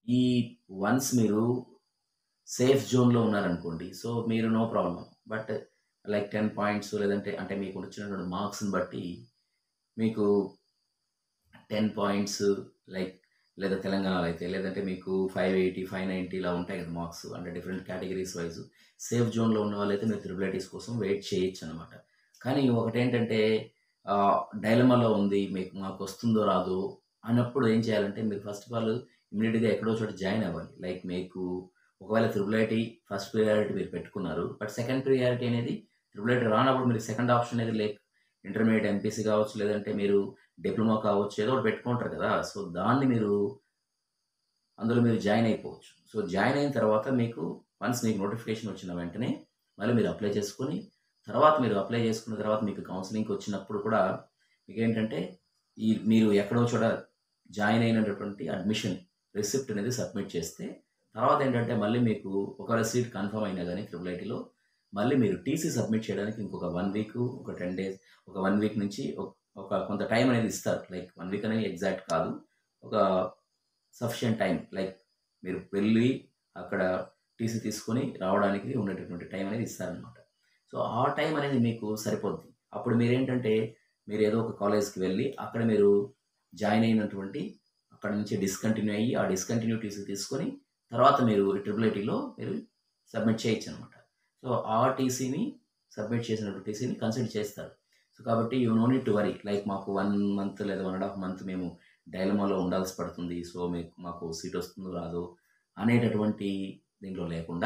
ఈ వన్స్ మీరు సేఫ్ జోన్లో ఉన్నారనుకోండి సో మీరు no problem but like ten points లేదంటే అంటే మీకు వచ్చినటువంటి మార్క్స్ని బట్టి మీకు టెన్ పాయింట్స్ లైక్ లేదా తెలంగాణలో అయితే లేదంటే మీకు ఫైవ్ ఎయిటీ ఫైవ్ నైంటీ ఇలా ఉంటాయి కదా మార్క్స్ అంటే డిఫరెంట్ కేటగిరీస్ వైజ్ సేఫ్ జోన్లో ఉన్న వాళ్ళైతే మీరు త్రిబుల్ ఐటీస్ కోసం వెయిట్ చేయొచ్చు అనమాట కానీ ఒకటి ఏంటంటే డైలమాలో ఉంది మీకు మాకు వస్తుందో రాదో అన్నప్పుడు ఏం చేయాలంటే మీరు ఫస్ట్ ఆఫ్ ఆల్ ఇమీడియట్గా ఎక్కడో చోట జాయిన్ అవ్వాలి లైక్ మీకు ఒకవేళ త్రిబుల్ ఐటీ ఫస్ట్ ప్రియారిటీ మీరు పెట్టుకున్నారు బట్ సెకండ్ ప్రియారిటీ అనేది త్రిబుల్ ఐటీ రానప్పుడు మీరు సెకండ్ ఆప్షన్ అనేది లైక్ ఇంటర్మీడియట్ ఎంపీసీ కావచ్చు లేదంటే మీరు డిప్లొమా కావచ్చు ఏదో ఒకటి పెట్టుకుంటారు కదా సో దాన్ని మీరు అందులో మీరు జాయిన్ అయిపోవచ్చు సో జాయిన్ అయిన తర్వాత మీకు వన్స్ మీకు నోటిఫికేషన్ వచ్చిన వెంటనే మళ్ళీ మీరు అప్లై చేసుకొని తర్వాత మీరు అప్లై చేసుకున్న తర్వాత మీకు కౌన్సిలింగ్కి వచ్చినప్పుడు కూడా మీకు ఏంటంటే ఈ మీరు ఎక్కడో చోట జాయిన్ అయినటువంటి అడ్మిషన్ రిసిప్ట్ అనేది సబ్మిట్ చేస్తే తర్వాత ఏంటంటే మళ్ళీ మీకు ఒకవేళ సీట్ కన్ఫర్మ్ అయినా కానీ ట్రిపుల్ ఐటీలో మళ్ళీ మీరు టీసీ సబ్మిట్ చేయడానికి ఇంకొక వన్ వీక్ ఒక టెన్ డేస్ ఒక వన్ వీక్ నుంచి ఒక- ఒక కొంత టైం అనేది ఇస్తారు లైక్ వన్ వీక్ అనేది ఎగ్జాక్ట్ కాదు ఒక సఫిషియంట్ టైం లైక్ మీరు వెళ్ళి అక్కడ టీసీ తీసుకొని రావడానికి ఉండేటటువంటి టైం అనేది ఇస్తారనమాట సో ఆ టైం అనేది మీకు సరిపోద్ది అప్పుడు మీరేంటంటే మీరు ఏదో ఒక కాలేజ్కి వెళ్ళి అక్కడ మీరు జాయిన్ అయినటువంటి అక్కడ నుంచి డిస్కంటిన్యూ అయ్యి ఆ డిస్కంటిన్యూ టీసీ తీసుకొని తర్వాత మీరు ట్రిపుల్ ఐటీలో మీరు సబ్మిట్ చేయొచ్చు అనమాట సో ఆ టీసీని సబ్మిట్ చేసినటువంటి టీసీని కన్సిడర్ చేస్తారు సో కాబట్టి you know need to worry like మాకు వన్ మంత్ లేదా వన్ అండ్ హాఫ్ మంత్ మేము డైలమాలో ఉండాల్సి పడుతుంది సో మీకు మాకు సీట్ వస్తుందో రాదో అనేటటువంటి దీంట్లో లేకుండా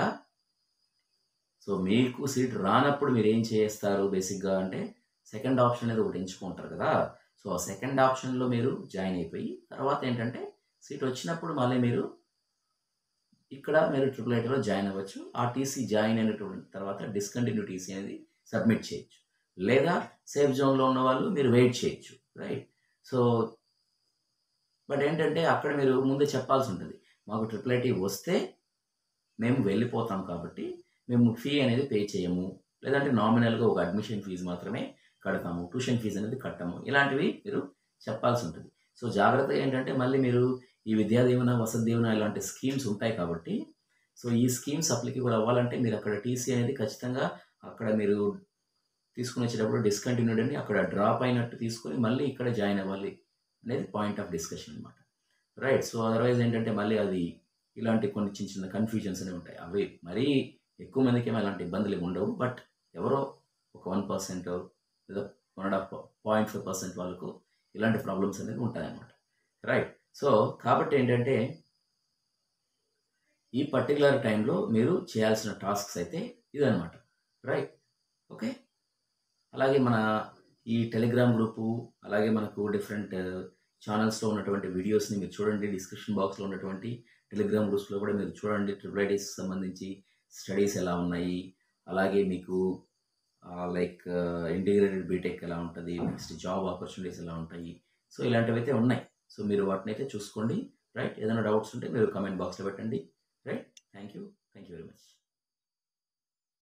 సో మీకు సీట్ రానప్పుడు మీరు ఏం చేస్తారు బేసిక్గా అంటే సెకండ్ ఆప్షన్ అనేది ఒకటి ఎంచుకుంటారు కదా సో ఆ సెకండ్ ఆప్షన్లో మీరు జాయిన్ అయిపోయి తర్వాత ఏంటంటే సీట్ వచ్చినప్పుడు మళ్ళీ మీరు ఇక్కడ మీరు ట్రిపుల్ ఐటీలో జాయిన్ అవ్వచ్చు ఆ టీసీ జాయిన్ అయినటువంటి తర్వాత డిస్కంటిన్యూ టీసీ అనేది సబ్మిట్ చేయొచ్చు లేదా సేఫ్ జోన్లో ఉన్న వాళ్ళు మీరు వెయిట్ చేయొచ్చు రైట్ సో బట్ ఏంటంటే అక్కడ మీరు ముందే చెప్పాల్సి ఉంటుంది మాకు ట్రిపుల్ ఐటీ వస్తే మేము వెళ్ళిపోతాం కాబట్టి మేము ఫీ అనేది పే చేయము లేదంటే నామినల్గా ఒక అడ్మిషన్ ఫీజు మాత్రమే కడతాము ట్యూషన్ ఫీజు అనేది కట్టము ఇలాంటివి మీరు చెప్పాల్సి ఉంటుంది సో జాగ్రత్త ఏంటంటే మళ్ళీ మీరు ఈ విద్యా దీవెన వసతి దీవెన ఇలాంటి స్కీమ్స్ ఉంటాయి కాబట్టి సో ఈ స్కీమ్స్ అప్లికేబుల్ అవ్వాలంటే మీరు అక్కడ టీసీ అనేది ఖచ్చితంగా అక్కడ మీరు తీసుకుని వచ్చేటప్పుడు డిస్కంటిన్యూడ్ అని అక్కడ డ్రాప్ అయినట్టు తీసుకొని మళ్ళీ ఇక్కడ జాయిన్ అవ్వాలి అనేది పాయింట్ ఆఫ్ డిస్కషన్ అనమాట రైట్ సో అదర్వైజ్ ఏంటంటే మళ్ళీ అది ఇలాంటి కొన్ని చిన్న చిన్న కన్ఫ్యూజన్స్ అనేవి ఉంటాయి అవి మరీ ఎక్కువ మందికి ఏమో అలాంటి ఇబ్బందులు ఏమి ఉండవు బట్ ఎవరో ఒక వన్ పర్సెంట్ లేదా one and half point five percent వాళ్ళకు ఇలాంటి ప్రాబ్లమ్స్ అనేది ఉంటాయన్నమాట రైట్ సో కాబట్టి ఏంటంటే ఈ పర్టికులర్ టైంలో మీరు చేయాల్సిన టాస్క్స్ అయితే ఇదనమాట రైట్ ఓకే అలాగే మన ఈ టెలిగ్రామ్ గ్రూపు అలాగే మనకు డిఫరెంట్ ఛానల్స్లో ఉన్నటువంటి వీడియోస్ని మీరు చూడండి డిస్క్రిప్షన్ బాక్స్లో ఉన్నటువంటి టెలిగ్రామ్ గ్రూప్స్లో కూడా మీరు చూడండి ట్రిపుల్ ఐటీస్ సంబంధించి స్టడీస్ ఎలా ఉన్నాయి అలాగే మీకు లైక్ ఇంటిగ్రేటెడ్ బీటెక్ ఎలా ఉంటుంది నెక్స్ట్ జాబ్ ఆపర్చునిటీస్ ఎలా ఉంటాయి సో ఇలాంటివి అయితే ఉన్నాయి సో మీరు వాటిని అయితే చూసుకోండి రైట్ ఏదైనా డౌట్స్ ఉంటే మీరు కమెంట్ బాక్స్లో పెట్టండి right thank you thank you very much